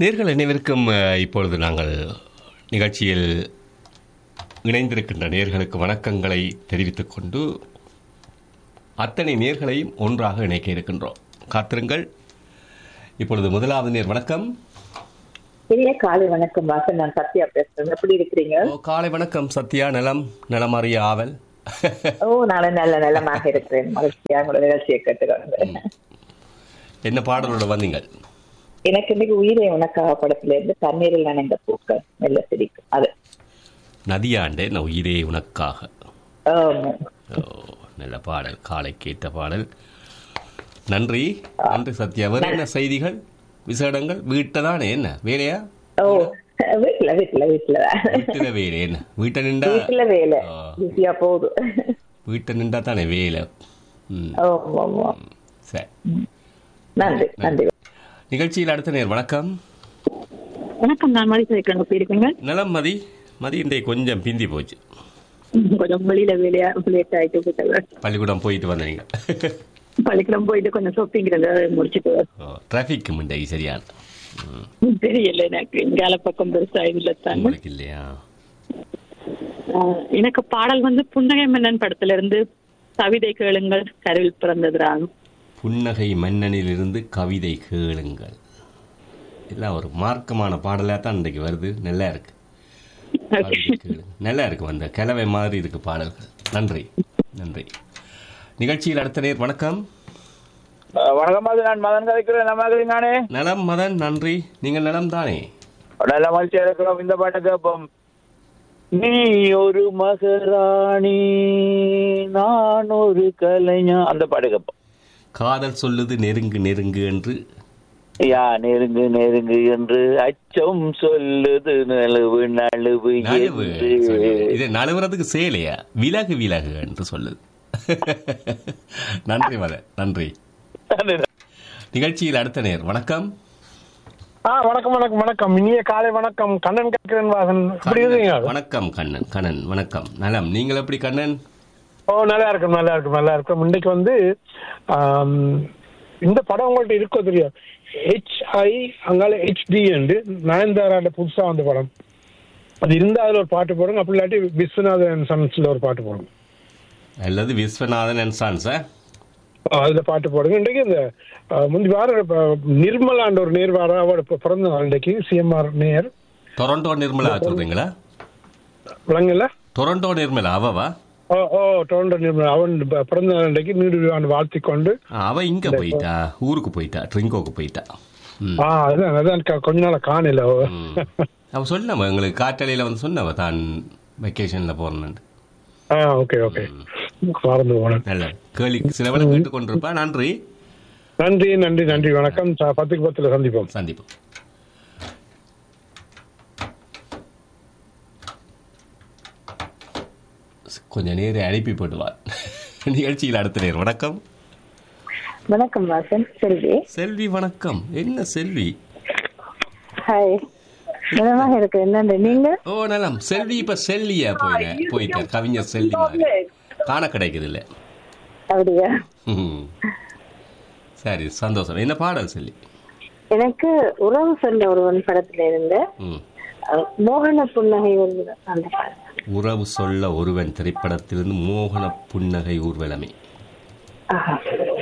நேர்கள் அனைவருக்கும் அஹ், இப்பொழுது நாங்கள் நிகழ்ச்சியில் இணைந்திருக்கின்ற நேர்களுக்கு வணக்கங்களை தெரிவித்துக் கொண்டு அத்தனை நேர்களையும் ஒன்றாக இணைக்க இருக்கின்றோம் காத்திருங்கள் இப்பொழுது முதலாவது நேர் வணக்கம் பெரிய காலை வணக்கம் வாசன் நான் சத்யா பேசுறேன் எப்படி இருக்கிறீங்க ஓ, காலை வணக்கம் சத்யா நலம் நலமறிய ஆவல் ஓ நாளை நல்ல நலமாக இருக்கிறேன் மகிழ்ச்சியா உங்களோட நிகழ்ச்சியை கேட்டுக்கொண்டு என்ன பாடலோட வந்தீங்க எனக்கு இன்னைக்கு உயிரை உனக்காக படத்துல இருந்து தண்ணீரில் நனைந்த பூக்கள் மெல்ல சிரிக்கும் அது நதியாண்டே நான் உயிரே உனக்காக ஆமா. ஓ, நல்ல பாடல் காலை கேட்ட பாடல் நன்றி நன்றி சத்யா வேறு என்ன செய்திகள் விசேடங்கள் வீட்டை தானே என்ன வேலையா ஓ வீட்டுல வீட்டுல வீட்டுல வீட்டுல வேலை என்ன வீட்டை நின்றா வீட்டுல வேலை ஆ. பிஸியா போகுது வீட்டை நின்றா தானே வேலை ம் ஆமா, ஆமா. சரி நன்றி நன்றி நிகழ்ச்சியில் அடுத்த நேர் வணக்கம் வணக்கம் நான் மதி சேர்க்கிறேன் எப்படி இருக்கீங்க நலம் மதி மதி இன்றைய கொஞ்சம் பிந்தி போச்சு கொஞ்சம் வெளியில வேலையா லேட் ஆயிட்டு போயிட்டு பள்ளிக்கூடம் போயிட்டு வந்தீங்க பள்ளிக்கூடம் போயிட்டு கொஞ்சம் ஷாப்பிங் முடிச்சுட்டு டிராஃபிக் இன்றைக்கு சரியான ம், தெரியல எனக்கு இங்கால பக்கம் பெருசா இல்ல தான் உங்களுக்கு இல்லையா எனக்கு பாடல் வந்து புன்னகை மன்னன் படத்துல இருந்து கவிதை கேளுங்கள் கருவில் பிறந்ததுராகும் புன்னகை மன்னனிலிருந்து கவிதை கேளுங்கள் எல்லாம் ஒரு மார்க்கமான பாடலாக தான் இன்றைக்கு வருது நல்லா இருக்கு கவிதை கேளு- நல்லா இருக்கு அந்த கிழவை மாதிரி இருக்கு பாடல்கள் நன்றி நன்றி நிகழ்ச்சியில் அடுத்த நேர் வணக்கம் அஹ் வணக்கம் அது நான் மதன் கதைக்கிறேன் நம்ம நானே நலம் மதன் நன்றி நீங்கள் நலம் தானே நல்ல மகிழ்ச்சியா இருக்கிறோம் இந்த பாட்டை கேட்போம் நீ ஒரு மகராணி நான் ஒரு கலைஞன் அந்த பாட்டு கேட்போம் காதல் சொல்லுது நெருங்கு நெருங்கு என்று யா நெருங்கு நெருங்கு என்று அச்சம் சொல்லுது நழுவு நழுவு நழுவு என்று சொல்லுது. இது நழுவுறதுக்கு சேலையா விலகு விலகு என்று சொல்லுது நன்றி மதன் நன்றி நிகழ்ச்சியில் அடுத்த நேர் வணக்கம் ஆ வணக்கம் வணக்கம் வணக்கம் இனிய காலை வணக்கம் கண்ணன் கேட்கிறேன் வாசன் எப்படி இருக்கீங்க வணக்கம் கண்ணன் கண்ணன் வணக்கம் நலம் நீங்கள் எப்படி கண்ணன் ஓ நல்லா இருக்கும் நல்லா இருக்கும் நல்லா இருக்கும் இன்னைக்கு வந்து ஆம், இந்த படம் உங்கள்ட்ட இருக்கோ தெரியும் ஹெச்ஐ அங்கால ஹெச்டி என்று நயன்தாராண்ட புதுசா வந்த படம் அது இருந்தா அதுல ஒரு பாட்டு போடுங்க அப்படி இல்லாட்டி விஸ்வநாதன் சன்ஸ்ல ஒரு பாட்டு போடுங்க அல்லது விஸ்வநாதன் அண்ட் சான்ஸ் ஆ, அதுல பாட்டு போடுங்க இன்றைக்கு இந்த ஆ, முந்தி வார இப்ப நிர்மலாண்ட ஒரு நேர் வார அவரோட பி- பிறந்த நாள் இன்றைக்கு சிஎம்ஆர் நேர் டொரண்டோ நிர்மலா சொல்றீங்களா விளங்கல டொரண்டோ நிர்மலா அவவா ஓ ஓ டோண்டோ நிர்மலா அவன் ப- பிறந்த நாள் இன்றைக்கு நீடு வாழ்த்தி கொண்டு ஆ, அவ இங்க போயிட்டா ஊருக்கு போயிட்டா ட்ரிங்கோக்கு போயிட்டா ம். ஆ அதான் அதான் க- கொஞ்ச நாள் காணல அவ. ம். அவ சொன்னவ எங்களுக்கு காற்றலையில வந்து சொன்னவ தான் வெக்கேஷன்ல போறேன்னு ஆ ஓகே ஓகே மறந்து போனேன் நல்ல கேள்வி சிலவளை கேட்டு கொண்டிருப்பா நன்றி நன்றி நன்றி நன்றி வணக்கம் ச- பத்துக்கு பத்துல சந்திப்போம் சந்திப்போம் கொஞ்ச நேரம் அனுப்பி போட்டுவார் நிகழ்ச்சியில் அடுத்த நேரம் வணக்கம் வணக்கம் வாசன் செல்வி செல்வி வணக்கம் என்ன செல்வி ஹாய் நலமாக இருக்கு என்னண்டு நீங்க ஓ நலம் செல்வி இப்ப செல்வியா போயிட்ட போயிட்ட கவிஞர் செல்வி மாதிரி காண கிடைக்குது இல்ல அப்படியா ம். சரி சந்தோஷம் என்ன பாடல் செல்வி எனக்கு உறவு சொல்ல ஒருவன் படத்துல இருந்து ம். அஹ், மோகன புன்னகை ஒரு அந்த படம் உறவு சொல்ல ஒருவன் திரைப்படத்திலிருந்து மோகன புன்னகை ஊர்வலமே ஆஹா.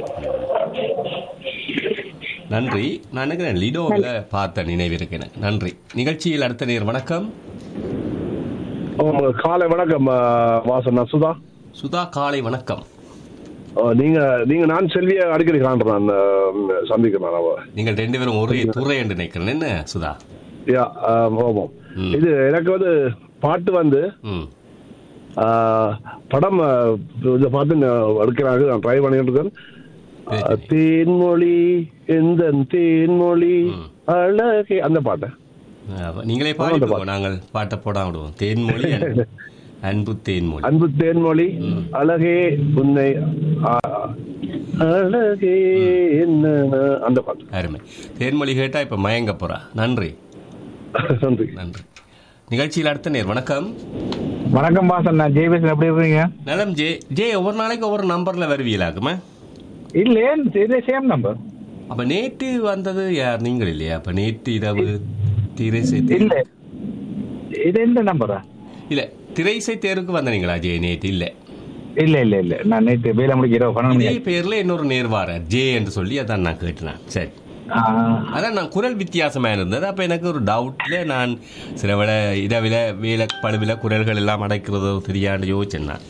நன்றி நான் நினைக்கிறேன் லிடோவில் பார்த்த நினைவு இருக்கு எனக்கு நன்றி நிகழ்ச்சியில் அடுத்த நேர் வணக்கம் ஆமா, காலை வணக்கம் ஆ, வாசன் நான் சுதா சுதா காலை வணக்கம் ஆ, நீங்க நீங்க நான் செல்வியை அடிக்கடி காண்றேன் நான் ஆ, சந்திக்கிறேன் அவ நீங்கள் ரெண்டு பேரும் ஒரே துறை என்று நினைக்கிறேன் என்ன சுதா யா ஆ, ஆமாம் ம். இது எனக்கு வந்து பாட்டு வந்து ம் ஆ, படம் ஆ, இதை பார்த்து நான் எடுக்கிறாங்க நான் ட்ரை பண்ணிட்டு இருக்கேன் ஆ, தேன்மொழி எந்த தேன்மொழி ம். அழகே அந்த பாட்டு அப்ப நீங்களே பாடிப்போம் நாங்கள் பாட்டை போடாம விடுவோம் தேன்மொழி அன்பு- அன்பு தேன்மொழி அன்பு தேன்மொழி அழகே உன்னை ஆ, அழகே என்ன அந்த பாட்டு அருமை தேன்மொழி கேட்டா இப்ப மயங்க போறா நன்றி நன்றி நன்றி நிகழ்ச்சியில் அடுத்த நேர் வணக்கம் வணக்கம் பாசன் நான் ஜெய்பேசன் எப்படி இருக்கீங்க நலம் ஜே ஜே ஒவ்வொரு நாளைக்கு ஒவ்வொரு நம்பர்ல வருவீங்களாக்குமா இல்ல இது சேம் நம்பர் அப்ப நேற்று வந்தது யார் நீங்கள் இல்லையா அப்ப நேற்று இரவு திரைசை இல்ல இது எந்த நம்பரா இல்ல திரைசை தேருக்கு வந்தீங்களா ஜே நேற்று இல்ல இல்ல இல்ல இல்ல நான் நேற்று வேலை முடிக்க இரவு பன்னெண்டு இதே மணி பேர்ல இன்னொரு நேர்வாரர் ஜே என்று சொல்லி அதான் நான் கேட்டேன் சரி ஆ, அதான் நான் குரல் வித்தியாசமா இருந்தது அப்ப எனக்கு ஒரு டவுட்ல நான் சில வேளை இரவில வேலை பழுவில குரல்கள் எல்லாம் அடைக்கிறதோ தெரியாண்டு யோசிச்சேன் நான்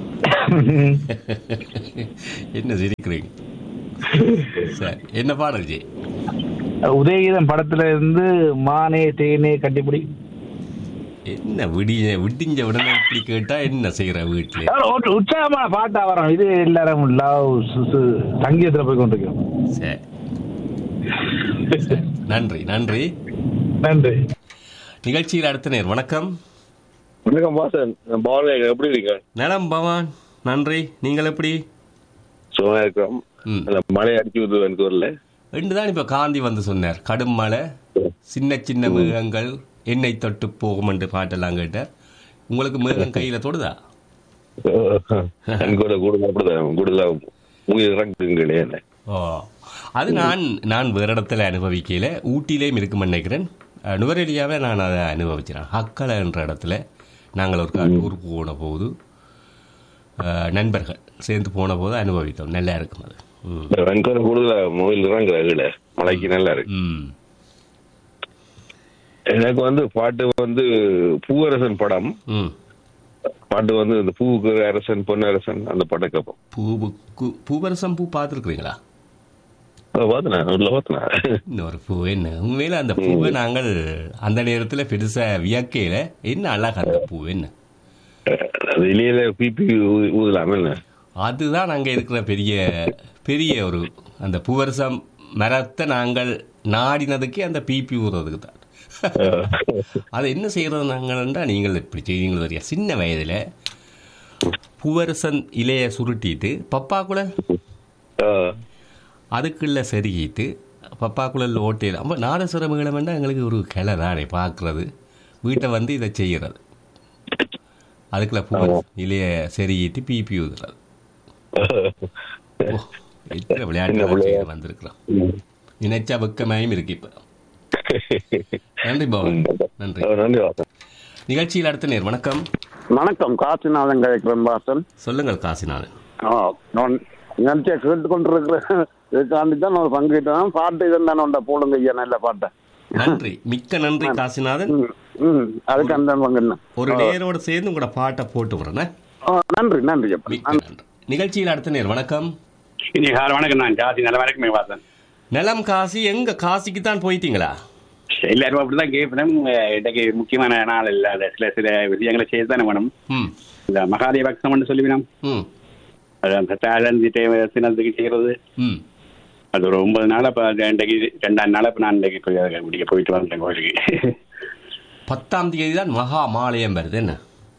என்ன சிரிக்கிறீங்க சரி என்ன பாடல் ஜி உதயகீதம் படத்துல இருந்து மானே தேனே கட்டிப்பிடி என்ன விடிய விடிஞ்ச உடனே இப்படி கேட்டா என்ன செய்யற வீட்டுல ஒரு உற்சாகமான பாட்டா வரும் இது எல்லாரும் லவ் சங்கீதத்துல போய் கொண்டிருக்கோம் சரி சரி. நன்றி நன்றி நன்றி நிகழ்ச்சியில் அடுத்த நேர் வணக்கம் வணக்கம் வாசன் பவன் எப்படி இருக்கீங்க நலம் பவான் நன்றி நீங்கள் எப்படி சும்மா இருக்கிறோம் ம் நல்ல மழை அடிச்சு விடுது எனக்கு வரல ரெண்டு தான் இப்ப காந்தி வந்து சொன்னார் கடும் மழை சின்ன சின்ன மிருகங்கள் எண்ணெய் தொட்டு போகும் என்று பாட்டெல்லாம் கேட்டார் உங்களுக்கு மிருகம் கையில தொடுதா எனக்கு ஒரு கூடுதல் அப்படிதான் கூடுதலா உயிர் இறங்குங்களே என்ன ஓ அது நான் நான் வேறு இடத்துல அனுபவிக்கல ஊட்டியிலேயும் இருக்கும்னு நினைக்கிறேன் அஹ், நுவரெலியாவே நான் அதை அனுபவிக்கிறேன் ஹக்கலை என்ற இடத்துல நாங்கள் ஒரு டூர் போன போது அஹ், நண்பர்கள் சேர்ந்து போன போது அனுபவித்தோம் நல்லா இருக்கும் அது ம் எனக்கு ஒரு கூடுதலா மொபைல் இறங்குறாங்கல்ல மழைக்கு நல்லா இருக்கு ம் எனக்கு வந்து பாட்டு வந்து பூவரசன் படம் ம் பாட்டு வந்து இந்த பூவுக்கு அரசன் பொன்னரசன் அந்த பாட்டை கேட்போம் பூவுக்கு பூவரசம் பூ பார்த்துருக்குறீங்களா அதை பார்த்தனா உள்ள பார்த்தனா இன்னொரு பூ என்ன உண்மையில அந்த பூவை நாங்கள் அந்த நேரத்தில் பெருசா வியக்கையில என்ன அழகா அந்த பூ என்ன அது இலையில பிபி ஊதலாம என்ன அதுதான் அங்கே இருக்கிற பெரிய பெரிய ஒரு அந்த பூவரசம் மரத்தை நாங்கள் நாடினதுக்கே அந்த பிபி ஊறுறதுக்கு தான் அதை என்ன செய்யறது நாங்கள்ன்றா நீங்கள் இப்படி செய்வீங்களோ தெரியா சின்ன வயதில் பூவரசன் இலையை சுருட்டிட்டு பப்பாக்குள்ள ஆஹ். அதுக்குள்ள செருகிட்டு பப்பாக்குள்ள ஓட்டையில் அப்போ நாதஸ்வரமிகளை வேண்டாம் எங்களுக்கு ஒரு கிளை தானே பார்க்குறது வீட்டை வந்து இதை செய்கிறது அதுக்குள்ள பூ இலைய செருகிட்டு பிபி ஊதுறது ஓ எத்தனை விளையாட்டு செய்ய வந்திருக்கிறோம் ம். நினைச்சா வெக்கமாயும் இருக்கு இப்போ நன்றி பவன் நன்றி ஆஹ், நன்றி வாசன் நிகழ்ச்சியில் அடுத்த நேர் வணக்கம் வணக்கம் காசிநாதன் கழிக்கிறேன் பாசன் சொல்லுங்கள் காசிநாதன் ஆ, நான் நினைச்ச கேட்டு கொண்டிருக்கிறேன் இதுக்காண்டி தான் நான் பங்குகிட்டேன் பாட்டு இதுன்னு உண்ட போடுங்க ஐயா நல்ல பாட்டை நன்றி மிக்க நன்றி காசிநாதன் ம், ம் அதுக்கு அந்த பங்குன்னு ஒரு நேரோட சேர்ந்து உங்களோட பாட்டை போட்டு விடுறேன் ஆ, நன்றி நன்றி அப்பா மிக்க நன்றி நிகழ்ச்சியில் அடுத்த நேர் வணக்கம் இன்னைக்கு காலை வணக்கம் நான் ஜாதி நல்ல வரைக்கும் பார்த்தேன் நலம் காசி எங்க காசிக்கு தான் போயிட்டீங்களா எல்லாரும் அப்படிதான் கேட்பேன் இன்னைக்கு முக்கியமான நாள் இல்ல அது சில சில விஷயங்களை செய்து தானே வேணும் ம் இந்த மகாதேவக்ஷம்னு சொல்லுவினோம் ம் அது அந்த தாழந்திட்டே தினத்துக்கு செய்யறது ம் அது ஒரு ஒன்பது நாள் அப்ப அது இன்றைக்கு ரெண்டாம் நாள் அப்ப நான் இன்றைக்கு போய் அதை முடிக்க போயிட்டு வந்தேன் கோயிலுக்கு பத்தாம் தேதி தான் மகா மாலயம் வருது என்ன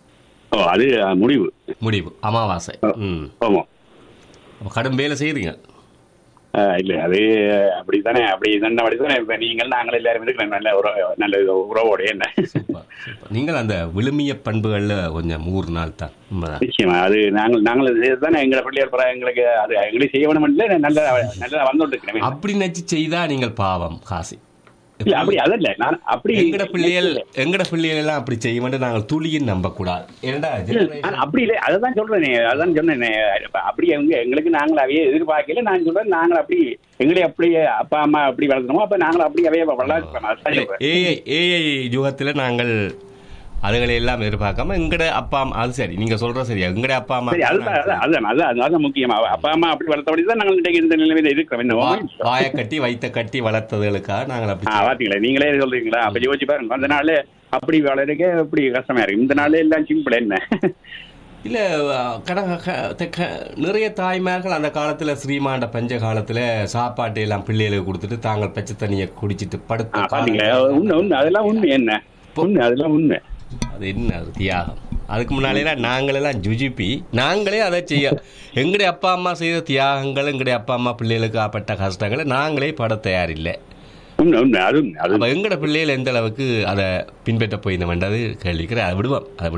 ஓ அது அஹ், முடிவு முடிவு அமாவாசை ம் ஆமாம் அப்ப கடும் வேலை செய்கிறீங்க அஹ், இல்ல அது அப்படித்தானே அப்படி தானே அப்படித்தானே இப்ப நீங்கள் நாங்கள் எல்லாரும் இருக்கிறோம் நல்ல உறவு நல்ல உறவோட என்ன சூப்பர் சூப்பர் நீங்கள் அந்த விழுமிய பண்புகளில் கொஞ்சம் மூறு நாள் தான் உண்மைதான் நிச்சயமா அது நாங்கள் நாங்கள் தானே எங்களை பிள்ளையார் பிற எங்களுக்கு அது எங்களுக்கு செய்ய வேணும் இல்லை நல்ல நல்லதா வந்துட்டு இருக்கிறேன் அப்படி நினைச்சு செய்தா நீங்கள் பாவம் காசி இல்ல அப்படி அதல்ல நான் அப்படி எங்கட பிள்ளைகள் எங்கட பிள்ளைகள் எல்லாம் அப்படி செய்ய வேண்டும் நாங்கள் துளியும் நம்பக்கூடாது ஏன்டா இல்ல, நான் அப்படி இல்லை அதான் சொல்றேன் அதான் சொன்னேன் இப்ப அப்படி எங்க எங்களுக்கு நாங்கள் அவையே எதிர்பார்க்கல நான் சொல்றேன் நாங்கள் அப்படி எங்களை அப்படி அப்பா அம்மா அப்படி வளர்த்தணுமோ அப்ப நாங்கள் அப்படி அவையே வளர்க்கிறோம் அதான் சொல்றேன் ஏஐ ஏஐ யுகத்தில் நாங்கள் அதுகளை எல்லாம் எதிர்பார்க்காம எங்கட அப்பா அம்மா அது சரி நீங்க சொல்ற சரியா எங்கட அப்பா அம்மா சரி அதுதான் அதான் அதான் அதான் அதான் முக்கியமா அப்பா அம்மா அப்படி வளர்த்தபடி தான் நாங்கள் இன்றைக்கு இந்த நிலைமையில இருக்கிறோம் என்ன வா- வாயை கட்டி வைத்த கட்டி வளர்த்ததுகளுக்காக நாங்கள் அப்படி ஆ பாத்தீங்களா நீங்களே சொல்றீங்களா அப்ப யோசிச்சு பாருங்க அந்த நாள் அப்படி வளர்க்க அப்படி கஷ்டமா இருக்கு இந்த நாள் எல்லாம் சிம்பிள் என்ன இல்ல கட க- த- க- நிறைய தாய்மார்கள் அந்த காலத்துல ஸ்ரீமாண்ட பஞ்ச காலத்துல சாப்பாட்டு எல்லாம் பிள்ளைகளுக்கு கொடுத்துட்டு தாங்கள் பச்சை தண்ணியை குடிச்சிட்டு ஆ, படுத்த பாத்தீங்களா காலங்கள் உண்மை உண்மை அதெல்லாம் உண்மை என்ன உண்மை அதெல்லாம் உண்மை அது என்ன அது தியாகம் அதுக்கு முன்னாலே நாங்களெல்லாம் ஜுஜிப்பி நாங்களே அதை செய்ய எங்களுடைய அப்பா அம்மா செய்த தியாகங்கள் எங்களுடைய அப்பா அம்மா பிள்ளைகளுக்கு ஆப்பட்ட கஷ்டங்களை நாங்களே பட தயாரில்லை உண்மை உண்மை அது உண்மை அது அப்போ எங்களோட பிள்ளைகள் எந்த அளவுக்கு அதை பின்பற்ற போயிருந்தோம்ன்றது கேள்விக்கிறேன் அதை விடுவோம் அதை விடுவோம்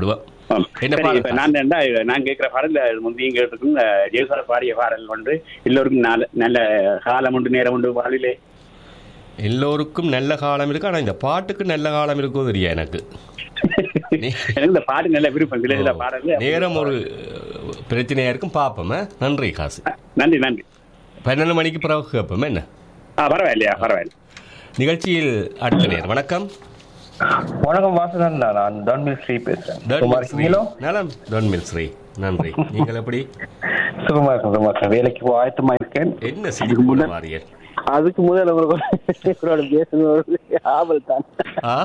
ஆம். என்ன சரி, பாடல் இப்ப நான் என்ன நான் கேட்கிற பாடல் முந்தையும் கேட்டிருக்கும் ஜெயசார பாடிய பாடல் ஒன்று எல்லோருக்கும் நல்ல நல்ல காலம் உண்டு நேரம் உண்டு பாடலே எல்லோருக்கும் நல்ல காலம் இருக்கு ஆனா இந்த பாட்டுக்கு நல்ல காலம் இருக்கோ தெரியா எனக்கு எனக்கு இந்த பாட்டு நல்ல விருப்பம் சில சில பாடல் நேரம் ஒரு பிரச்சனையா இருக்கும் பாப்போம் நன்றி காசு நன்றி நன்றி பன்னெண்டு மணிக்கு பிறகு கேட்போம் என்ன ஆ பரவாயில்லையா பரவாயில்ல நிகழ்ச்சியில் அடுத்த நேரம் வணக்கம் வணக்கம் வாசகன் நான் டன்மில் ஸ்ரீ பேசுறேன் டொன் சும்மா மில் ஸ்ரீ. இருக்கீங்களோ நலம் டொன் மில் ஸ்ரீ நன்றி நீங்கள் எப்படி சுகமா இருக்கேன் சுகமா இருக்கேன் வேலைக்கு போக ஆயத்தமா இருக்கேன் என்ன சிரிப்பு வாரியர் அதுக்கு முதல்ல உங்களுக்கு உங்களோட பேசணும் ஒரு ஆவல் தான் ஆ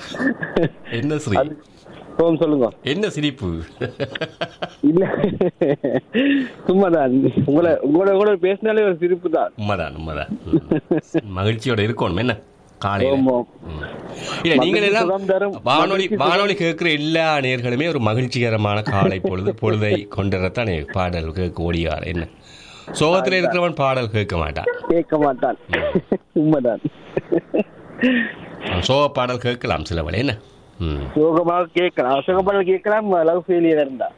என்ன ஸ்ரீ சோம் சொல்லுங்க என்ன சிரிப்பு இல்ல சும்மா தான் உங்களை உங்களோட கூட பேசினாலே ஒரு சிரிப்பு தான் உண்மைதான் உண்மைதான் ம். மகிழ்ச்சியோட இருக்கணும் என்ன காலையில ஆமா. ம். இல்ல நீங்கள் மகிழ்ச்சி எல்லாம் சுகம் தரும். வானொலி மகிழ்ச்சி சுகம். வானொலி கேட்கிற எல்லா நேர்களுமே ஒரு மகிழ்ச்சிகரமான காலை பொழுது பொழுதை கொண்டுறத்தான் பாடல் கேட்க ஓடியார் என்ன சோகத்துல இருக்கிறவன் பாடல் கேட்க மாட்டான் கேட்க மாட்டான் உண்மைதான் அவன் சோக பாடல் கேட்கலாம் சில வேளை என்ன ம். சுகமாக கேட்கலாம் சுகமாக கேட்கலாம் லவ் ஃபெயிலியர் இருந்தா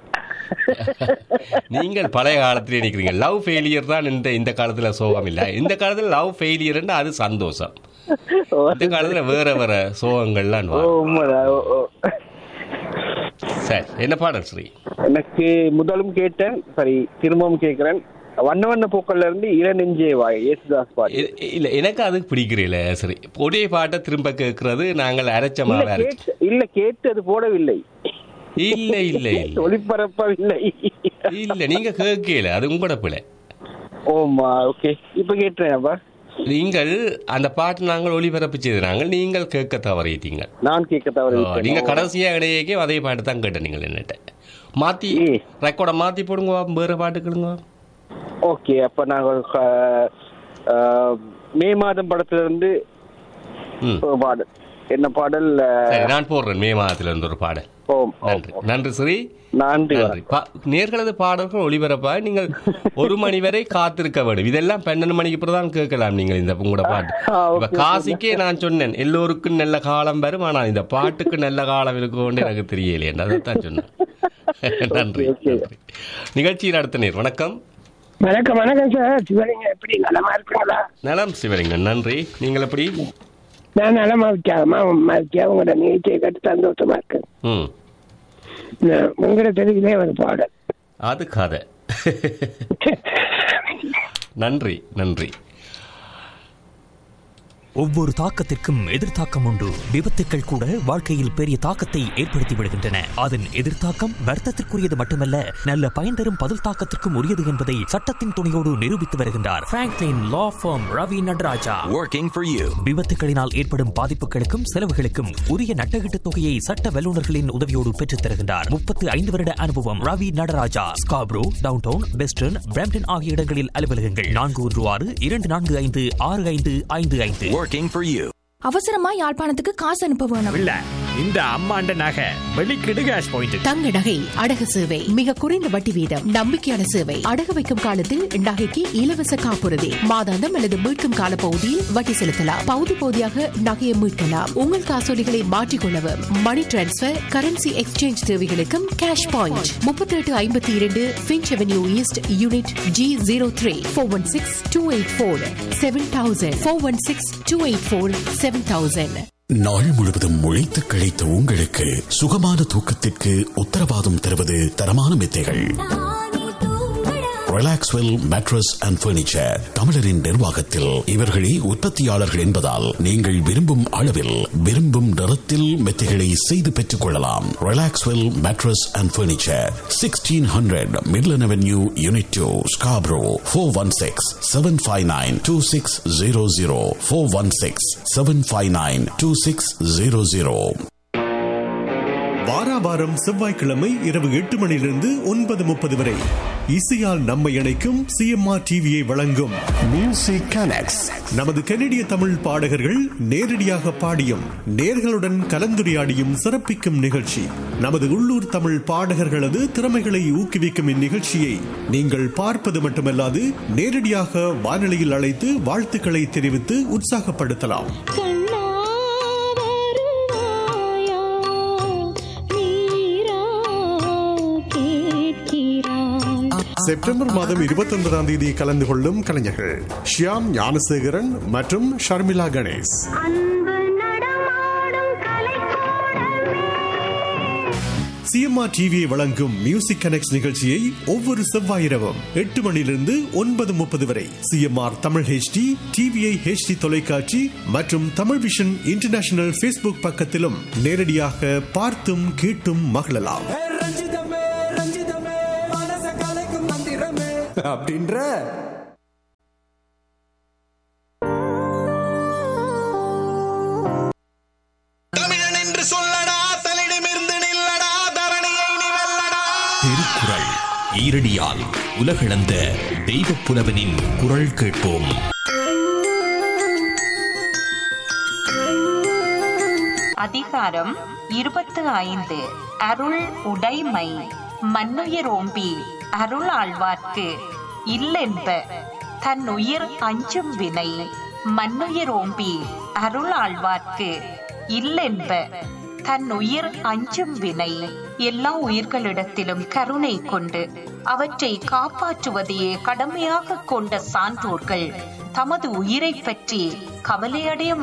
நீங்கள் பழைய காலத்திலே நிற்கிறீங்க லவ் ஃபெயிலியர் தான் இந்த இந்த காலத்துல சோகம் இல்ல இந்த காலத்துல லவ் ஃபெயிலியர்னா அது சந்தோஷம் இந்த காலத்துல வேற வேற சோகங்கள்லாம் ஓ வரும் உண்மைதான் ஓ, ஓ. சரி என்ன பாடல் ஸ்ரீ எனக்கு முதலும் கேட்டேன் சரி திரும்பவும் கேட்கிறேன் வண்ண வண்ண பூக்கள்ல இருந்து இளநெஞ்சே வாய் ஏசுதாஸ் பாடி இ- இல்ல எனக்கு அது பிடிக்கிறீல சரி ஒரே பாட்டை திரும்ப கேட்கறது நாங்கள் அரைச்ச இல்ல மாவை அரைச்சு கேட்டு இல்ல கேட்டு அது போடவில்லை இல்ல இல்ல இல்ல ஒளிபரப்பவில்லை இல்ல நீங்க கேட்கல அது உங்களோட பிள்ளை ஓமா ஓகே இப்ப கேட்டேன் அப்பா நீங்கள் அந்த பாட்டு நாங்கள் ஒளிபரப்பு செய்தாங்க நீங்கள் கேட்க தவறிட்டீங்க நான் கேட்க தவறு ஓ, விட்டேன். நீங்க ஓ. கடைசியா இடையே அதே பாட்டு தான் கேட்ட நீங்கள் என்னட்ட மாத்தி ஏ. ரெக்கார்டை மாத்தி போடுங்க வேற பாட்டு கேளுங்க ஓகே அப்ப நாங்கள் அஹ், அஹ், மே மாதம் படத்துல இருந்து ம் ஒரு பாடல் என்ன பாடல் அஹ், சரி நான் போடுறேன் மே மாதத்துல இருந்து ஒரு பாடல் ஓம் நன்றி நன்றி ஸ்ரீ நன்றி நன்றி பா- நேர்களது பாடல்கள் ஒளிபரப்பா நீங்கள் ஒரு மணி வரை காத்திருக்க வேண்டும் இதெல்லாம் பன்னெண்டு மணிக்கு அப்புறம் தான் கேட்கலாம் நீங்கள் இந்த உங்களோட பாட்டு ஆ, இப்ப okay, காசிக்கே நான் சொன்னேன் எல்லோருக்கும் நல்ல காலம் வரும் ஆனால் இந்த பாட்டுக்கு நல்ல காலம் இருக்கும்னு எனக்கு தெரியலையே அதைத்தான் சொன்னேன் நன்றி okay. நன்றி நிகழ்ச்சியில் அடுத்த நேர் வணக்கம் வணக்கம் வணக்கம் சார் சிவலிங்க எப்படி நலமா இருக்கீங்களா நலம் சிவலிங்கன் நன்றி நீங்கள் எப்படி நான் நலமா இருக்கேன் மாமா இருக்கேன் உங்களோட நிகழ்ச்சியை கேட்டு சந்தோஷமா இருக்கேன் ம் நான் உங்களோட தெருவிலே ஒரு பாடல் அது கதை நன்றி நன்றி ஒவ்வொரு தாக்கத்திற்கும் எதிர்த்தாக்கம் உண்டு விபத்துக்கள் கூட வாழ்க்கையில் பெரிய தாக்கத்தை ஏற்படுத்தி விடுகின்றன அதன் எதிர்த்தாக்கம் வர்த்தத்திற்குரியது மட்டுமல்ல நல்ல பயன் தரும் பதில் தாக்கத்திற்கும் உரியது என்பதை சட்டத்தின் துணையோடு நிரூபித்து வருகின்றார் Franklin law firm Ravi Nataraja Working for you. விபத்துகளினால் ஏற்படும் பாதிப்புகளுக்கும் செலவுகளுக்கும் உரிய நட்டகீட்டு தொகையை சட்ட வல்லுநர்களின் உதவியோடு பெற்றுத் தருகின்றார் முப்பத்து ஐந்து வருட அனுபவம் Ravi Nataraja Scarborough downtown western Brampton ஆகிய இடங்களில் அலுவலகங்கள் நான்கு ஒன்று ஆறு இரண்டு நான்கு ஐந்து ஆறு ஐந்து ஐந்து ஐந்து Working for you. அவசரமா யாழ்ப்பாணத்துக்கு காசு அனுப்ப வேணும் இல்ல இந்த அம்மாண்ட நகை வெளிக்கிடு கேஷ் பாயிண்ட் தங்க நகை அடகு சேவை மிக குறைந்த வட்டி வீதம் நம்பிக்கையான சேவை அடகு வைக்கும் காலத்தில் நகைக்கு இலவச காப்புறுதி மாதாந்தம் அல்லது மீட்கும் கால பகுதியில் வட்டி செலுத்தலாம் பகுதி பகுதியாக நகையை மீட்கலாம் உங்கள் காசோலிகளை மாற்றிக்கொள்ளவும் மணி டிரான்ஸ்பர் கரன்சி எக்ஸ்சேஞ்ச் தேவைகளுக்கும் கேஷ் பாயிண்ட் முப்பத்தி எட்டு ஐம்பத்தி இரண்டு Finch avenue east unit G zero three four one six two eight four seven thousand four one six two eight four seven thousand நாள் முழுவதும் உழைத்து கிடைத்த உங்களுக்கு சுகமான தூக்கத்திற்கு உத்தரவாதம் தருவது தரமான மெத்தைகள் ரிலாக்ஸ்வெல் மேட்ரஸ் அண்ட் பர்னிச்சர் தமிழரின் நிர்வாகத்தில் இவர்களே உற்பத்தியாளர்கள் என்பதால் நீங்கள் விரும்பும் அளவில் விரும்பும் நிறத்தில் மெத்தைகளை செய்து பெற்றுக் கொள்ளலாம் Relaxwell mattress and furniture sixteen hundred Midland avenue unit two Scarborough four one six seven five nine two six zero zero four one six seven five nine two six zero zero வாராவாரம் செவ்வாய்க்கிழமை இரவு எட்டு மணியிலிருந்து ஒன்பது முப்பது வரை இசையால் நம்மை இணைக்கும் சிஎம்ஆர் டிவியை வழங்கும் மியூசிக் கனெக்ட்ஸ் நமது கனடிய தமிழ் பாடகர்கள் நேரடியாக பாடியும் நேர்களுடன் கலந்துரையாடியும் சிறப்பிக்கும் நிகழ்ச்சி நமது உள்ளூர் தமிழ் பாடகர்களது திறமைகளை ஊக்குவிக்கும் இந்நிகழ்ச்சியை நீங்கள் பார்ப்பது மட்டுமல்லாது நேரடியாக வானொலியில் அழைத்து வாழ்த்துக்களை தெரிவித்து உற்சாகப்படுத்தலாம் செப்டம்பர் மாதம் இருபத்தி ஒன்பதாம் தேதி கலந்து கொள்ளும் கலைஞர்கள் ஷியாம் ஞானசேகரன் மற்றும் ஷர்மிளா கணேஷ் சிஎம்ஆர் டிவியை வழங்கும் மியூசிக் கனெக்ட் நிகழ்ச்சியை ஒவ்வொரு செவ்வாயிரவும் எட்டு மணியிலிருந்து ஒன்பது முப்பது வரை CMR Tamil HD TVI HD தொலைக்காட்சி மற்றும் தமிழ் விஷன் இன்டர்நேஷனல் ஃபேஸ்புக் பக்கத்திலும் நேரடியாக பார்த்தும் கேட்டும் மகிழலாம் அப்படின்ற என்று சொல்லடா தலிடமிருந்து நில்லடா தரணியை நீ வெல்லடா திருக்குறள் ஈரடியால் உலகளந்த தெய்வ புலவனின் குரல் கேட்போம் அதிகாரம் இருபத்து ஐந்து அருள் உடைமை மன்னுயிரோம்பி அருள் ஆழ்வார்க்கு இல்லென்ப தன் உயிர் அஞ்சும் வினை மன்னுயிரோம்பி அருள் ஆழ்வார்க்கு இல்லென்ப தன் உயிர் அஞ்சும் வினை எல்லா உயிர்களிடத்திலும் கருணை கொண்டு அவற்றை காப்பாற்றுவதையே கடமையாக கொண்ட சான்றோர்கள் தமது உயிரைப் பற்றி கவலையடைய